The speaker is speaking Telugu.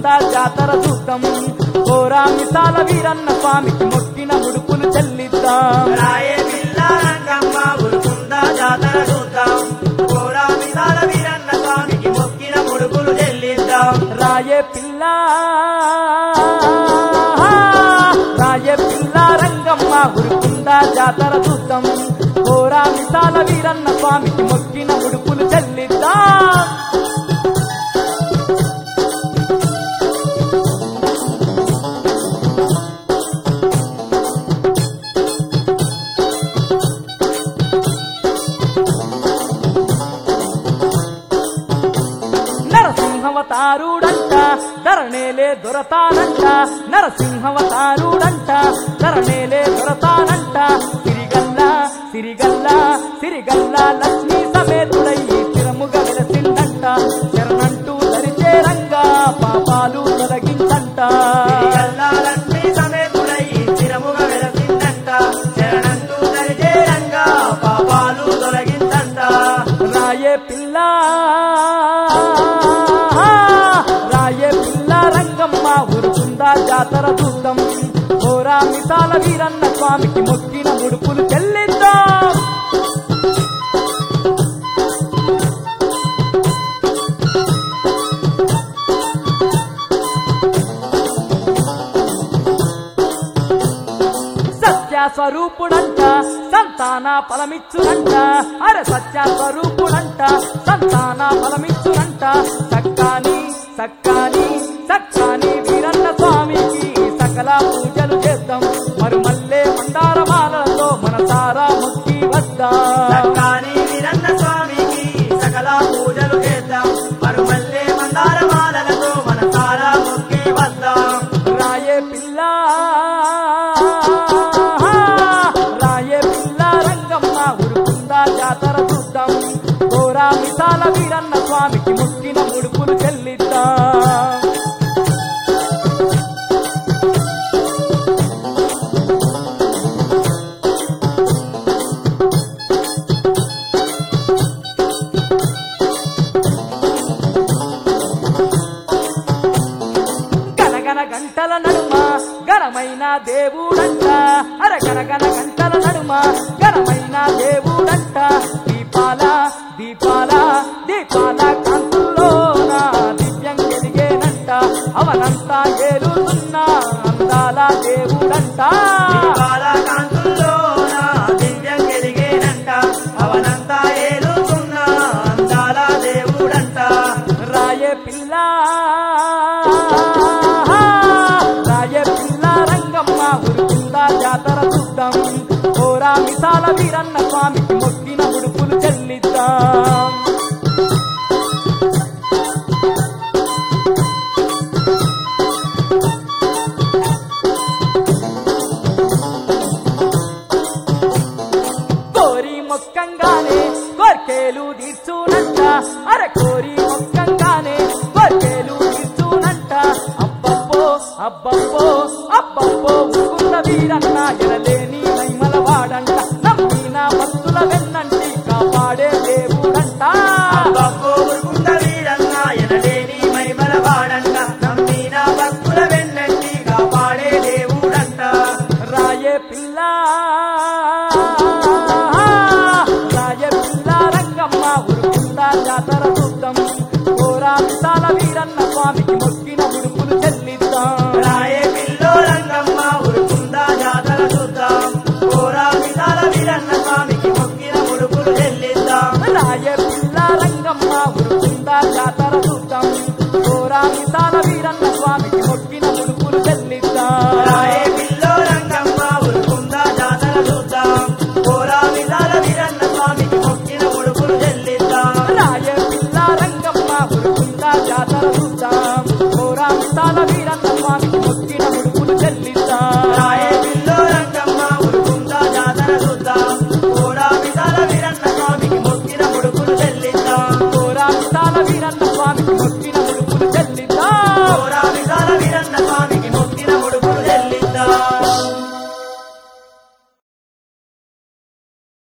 ఉరుకుందా జాతర చూద్దాం కోరా మిసాల వీరన్న స్వామికి మొక్కిన ముడుపులు చెల్లిద్దాం రాయే పిల్ల రంగమ్మ ఉరుకుందా జాతర చూద్దాం కోరా మిసాల వీరన్న స్వామికి మొక్కిన ముడుపులు చెల్లిద్దాం రాయే పిల్ల రాయే పిల్ల రంగమ్మ ఉరుకుందా జాతర చూద్దాం కోరా మిసాల వీరన్న స్వామికి మొక్కిన ముడుపులు చెల్లిద్దాం నరసింహవతారుడంట ధరణేలే దొరతానంట నరసింహవతారుడంట ధరణేలే దొరతానంట సిరిగల్ల సిరిగల్ల సిరిగల్ల లక్ష్మీ సమేతుడై చిరముగ వెలసిందంట శరణంటూ ధరిచే రంగా పాపాలు తొలగించంట తిరిగల్లా లక్ష్మీ సమేతుడై చిరముగా వెలసిందంట శరణంటూ దరిచే రంగా పాపాలు తొలగిందంట రాయే పిల్ల రాయే పిల్ల రంగమ్మ ఉరుకుందా జాతర చూద్దాం కోరా మిసాల వీరన్న స్వామికి మొక్కిన ముడుపులు చెల్లిద్దాం సత్య స్వరూపుడంట సంతాన ఫలమిచ్చునంట అరే సత్య స్వరూపుడంట సంతాన ఫలమిచ్చునంట సక్కాని సక్కాని సక్కాని వీరన్న స్వామికి సకల పూజలు చేద్దాం మరి మల్లె మందారమాలతో మనసారా మొక్కి వద్దాం సక్కాని వీరన్న స్వామికి సకల పూజలు చేద్దాం మరుమల్లే మందార మాలలతో మన సారా మొక్కి వద్దాం రాయే పిల్ల రాయే పిల్ల రంగమ్మ ఉరుకుందా జాతర చూద్దాం కోరా మిసాల వీరన్న స్వామికి ముక్కిన ముడుపులు చెల్లిద్దాం గనగన గంటల నడుమ గణమైన దేవుడంట అర గనగన గంటల నడుమ గణమైన దేవుడంట దీపాల దీపాల దీపాల కాంతుల్లోన దివ్యం గెలిగేనంట అవనంతా ఏలుతున్న అందాల దేవుడంట దీపాల కాంతుల్లోన దివ్యం గెలిగేనంట అవనంతా ఏలుతున్న అందాల దేవుడంట రాయే పిల్ల రాయే పిల్ల రంగమ్మ ఉరుకుందా జాతర చూద్దాం కోరా మిసాల వీరన్న స్వామికి మొక్కిన ముడుపులు చెల్లిద్దాం కోరి మొక్కంగానే కోర్కేలు తీర్చునంట అరే కోరి మొక్కంగానే కోర్కేలు తీర్చునంట అబ్బబ్బో అబ్బబ్బో అబ్బబ్బో ఉక్కున్న వీరన్న ఎనలేని మహిమల వాడంట నమ్మిన భక్తుల వెన్నంటి కాపాడే దేవుడంట అబ్బబ్బో ఉరుకుంద వీరన్న ఎనలేని మహిమల వాడంట నమ్మిన భక్తుల వెన్నంటి కాపాడే దేవుడంట రాయే పిల్ల రాయే పిల్ల రంగమ్మ ఉరుకుందా జాతర చూద్దాం కోరా మిసాల వీరన్న స్వామికి మొక్కిన ముడుపులు చెల్లిద్దాం రాయే పిల్లో రంగమ్మ ఉరుకుందా జాతర చూద్దాం కోరా విశాల వీరన్న స్వామికి మొక్కిన ముడుపులు చెల్లిద్దాం రాయే పిల్ల రంగమ్మ ఉరుకుందా జాతర చూద్దాం కోరా మిసాల వీరన్న స్వామికి మొక్కిన ముడుపులు చెల్లిద్దాం రాయే పిల్లో రంగమ్మ ఉరుకుందా జాతర చూద్దాం కోరా విశాల వీరన్న స్వామికి మొక్కిన ముడుపులు చెల్లిద్దాం రాయే పిల్ల రంగమ్మ ఉరుకుందా జాతర చూద్దాం కోరా మిసాల వీరన్న స్వామికి మొక్కిన ముడుపులు చెల్లిద్దాం రాయే పిల్లో రంగమ్మ ఉరుకుందా జాతర చూద్దాం కోరా విశాల వీరన్న స్వామికి మొక్కిన ముడుపులు చెల్లిద్దాం కోరా మిసాల వీరన్న